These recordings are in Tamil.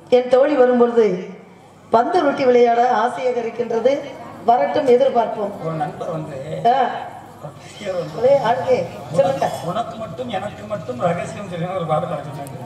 என் தோழி வரும்பொழுது பந்து ரொட்டி விளையாட ஆசையாக இருக்கின்றது வரட்டும் எதிர்பார்ப்போம் ஒரு நண்பர் வந்து ஆ, ஒரு பெரியவர் வந்து, ஒரே ஆளுக்கே சொல்லுங்க உனக்கு மட்டும் எனக்கு மட்டும் ரகசியம் தெரியும் ஒரு பாட்டு பாட சொன்னாங்க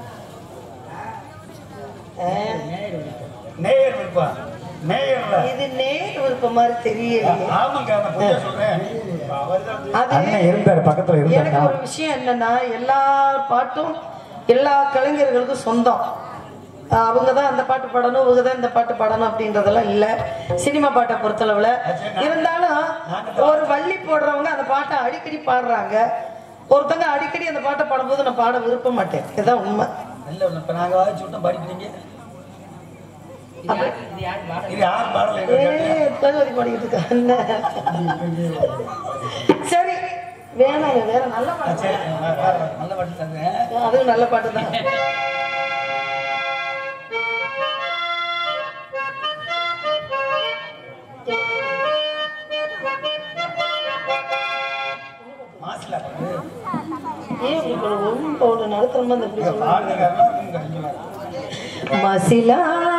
ஆ, நேயர் விருப்பா நேயர்ல இது நேர் விருப்பம் மாதிரி தெரியலையே ஆமாங்க நான் பொய்யா சொல்றேன் அவர்தான் அது அண்ணன் இருந்தாரு பக்கத்துல எனக்கு இருந்தாரு ஒரு விஷயம் என்னன்னா எல்லா பாட்டும் எல்லா கலைஞர்களுக்கும் சொந்தம் அவங்க தான் அந்த பாட்டு பாடணும் இவங்க தான் இந்த பாட்டு பாடணும் அப்படின்றதெல்லாம் இல்ல சினிமா பாட்டை பொறுத்தளவுல இருந்தாலும் ஒரு வள்ளி போடுறவங்க அந்த பாட்டை அடிக்கடி பாடுறாங்க ஒருத்தங்க அடிக்கடி அந்த பாட்டை பாடும்போது நான் பாட விரும்ப மாட்டேன் இதுதான் உண்மை இல்ல இப்ப நாங்க வாதிச்சு விட்டோம் படிக்கிறீங்க இது யார் பாடல ஏய், தகுதி பாடிக்கிட்டு இருக்காங்க சரி வேணாங்க வேற நல்ல பாட்டு சரி நான் வேற நல்ல பாட்டு தந்தேன் அதுவும் நல்ல பாட்டு தான் மாசில பாட்டு ஏன் இப்படி ஒரு ரொம்ப ஒரு நடத்துற மாதிரி இப்படி சொல்லுங்க பாடுறதுக்காரனா இருக்குங்க மசிலா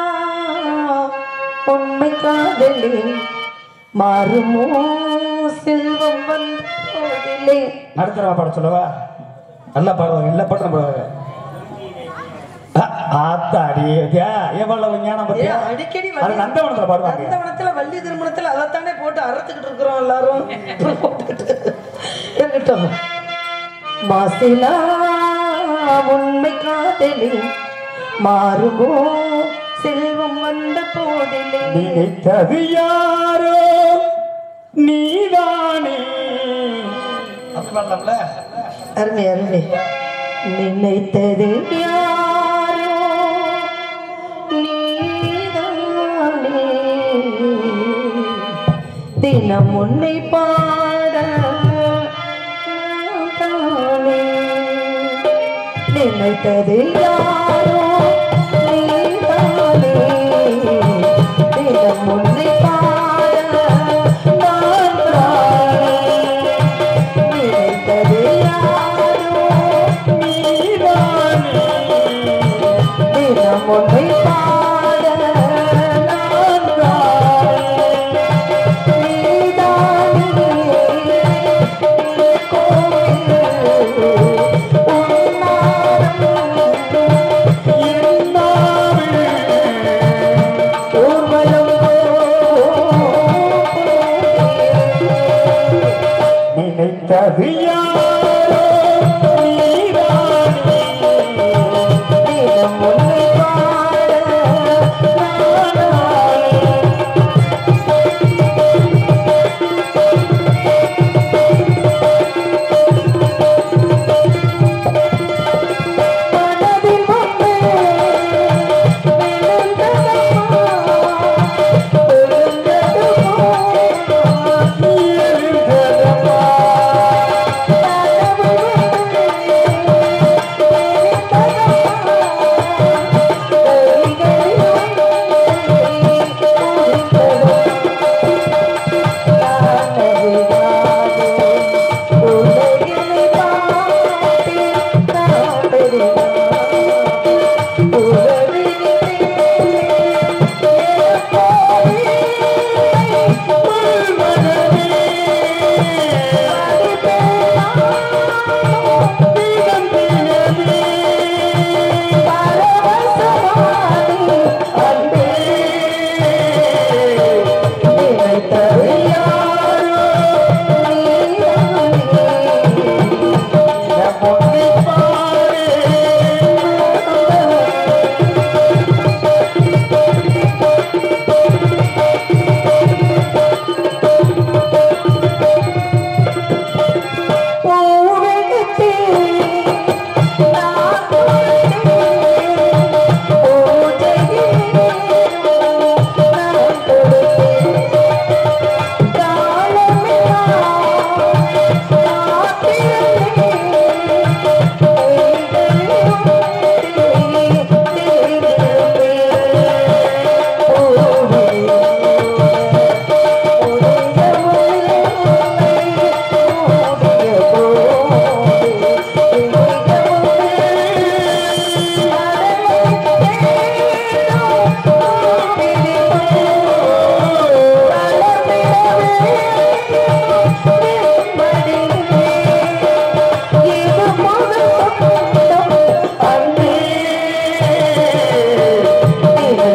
உண்மை காதலி மாறுமோ செல்வம் வந்த போதிலே நடுத்தரமா பாட சொல்லவா நல்லா பாடுவாங்க எல்லா பாட்டும் பாடுவாங்க அ- ஆத்தாடி ஏ, எவ்வளவு ஞானம் பத்தியா ஏன் அடிக்கடி அது வள்ளி- நந்தவனத்துல பாடுவாங்க நந்தவனத்துல வள்ளி திருமணத்துல அதைத்தானே போட்டு அறுத்துக்கிட்டு இருக்கிறோம் எல்லாரும் போட்டுக்கிட்டு. இருக்கட்டும் மாசிலா உண்மை காதலி மாறுமோ செல்வம் வந்த போதிலே நினைத்தது யாரோ நீதானே அப்படி பாடலாம்ல அருமை அருமை நினைத்தது யாரோ நீதானே தினம் உன்னை பாட நான் தானே நினைத்தது யாரோ நீதானே தினம் உன்னை பாட நான் தானே நினைத்தது யாரோ நீதானே தினம் உன்னை பாட நான் தானே நீதானே நினைத்தது யாரோ நீதானே தினம் உன்னை பாட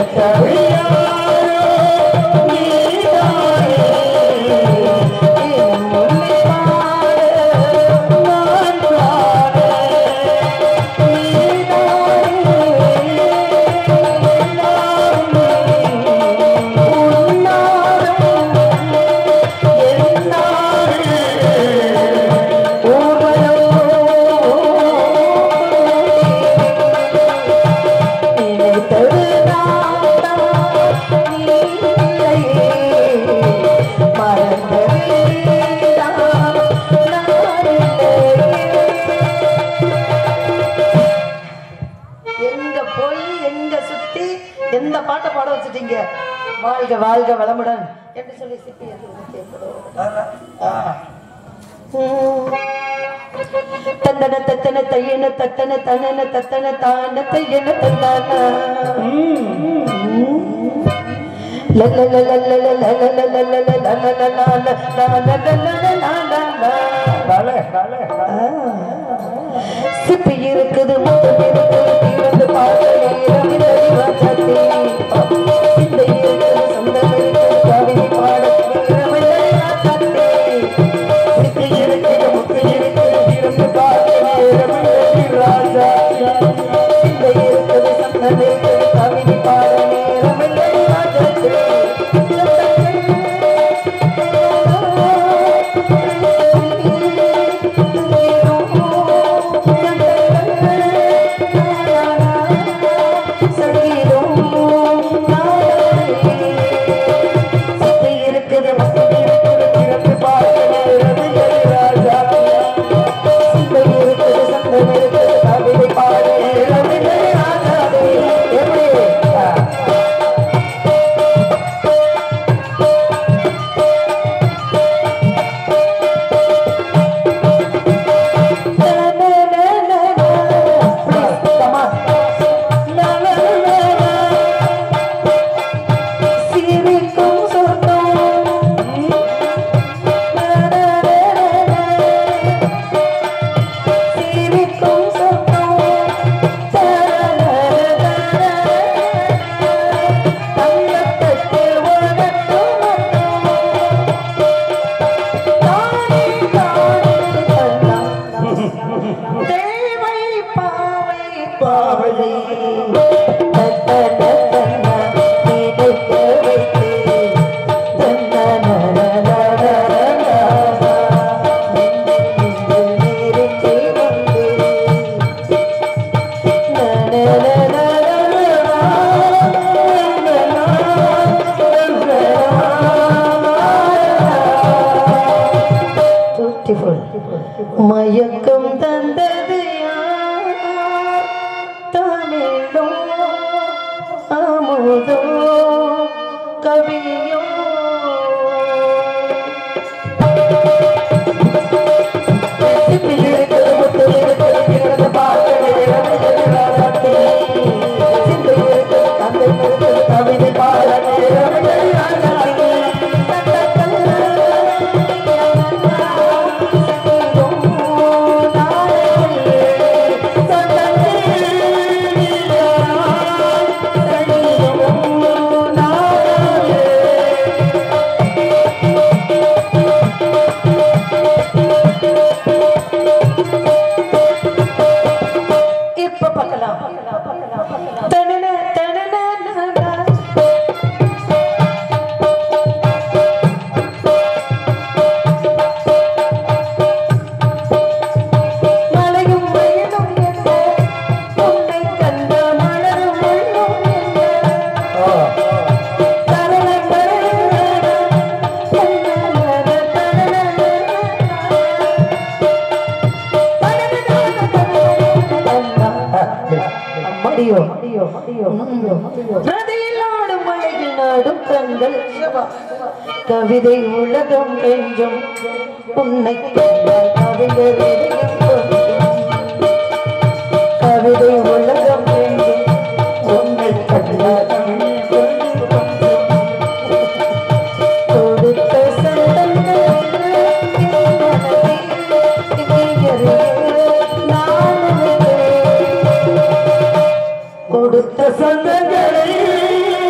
எங்க போய் எங்க சுத்தி எந்த பாட்டை பாட வச்சுட்டீங்க வாழ்க வாழ்க வளமுடன் என்று சொல்லி சிப்பி என்று கேட்கிறோம் தந்தன தத்தன தையன தத்தன தனன தத்தன தான தையன தந்தான சிப்பி இருக்குது முத்தம் இருக்குது தீவந்து பார்க்க நேரம் இல்லை வாசத்தே. சிந்தை இருக்குது சொந்தம் இருக்குது கவிதை பாட நேரம் இல்லை வாசத்தே. சிப்பி இருக்குது முத்தம் இருக்குது தீவந்து பார்க்க நேரம் இல்லை ராஜா. சிந்தை இருக்குது சொந்தம் இருக்குது கவிதை பாட நேரம் இல்லை வாசத்தே. தேவை பாவை பாவை மயக்கம் தந்தது யார்? தமிழோ அமுதோ கவியோ கவிதை பாட இப்ப பார்க்கலாம் தனன தனன மலையும் வயலும் என்ன உன்னை கண்ட மலரும் உள்ளும் என்ன தனன அம்மடியோ ரதியிலாடும் மலையில் நாடும் கண்கள் கவிதை உலகம் என்றும் உன்னை கண்டால் கவிஞர் இதயம் கொஞ்சும். கவிதை உலகம் என்றும் உன்னை கண்டால் கொடுத்த சண்டங்கள் கொடுத்த சந்தங்களை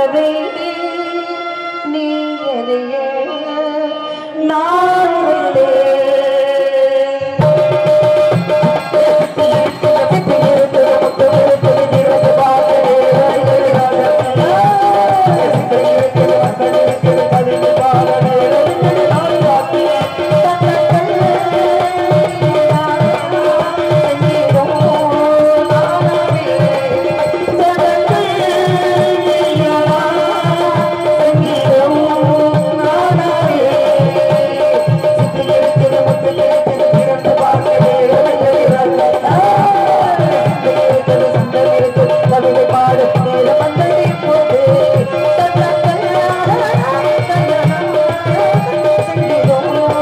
உறவை நீ அறிய நான் வந்தேன். பாடு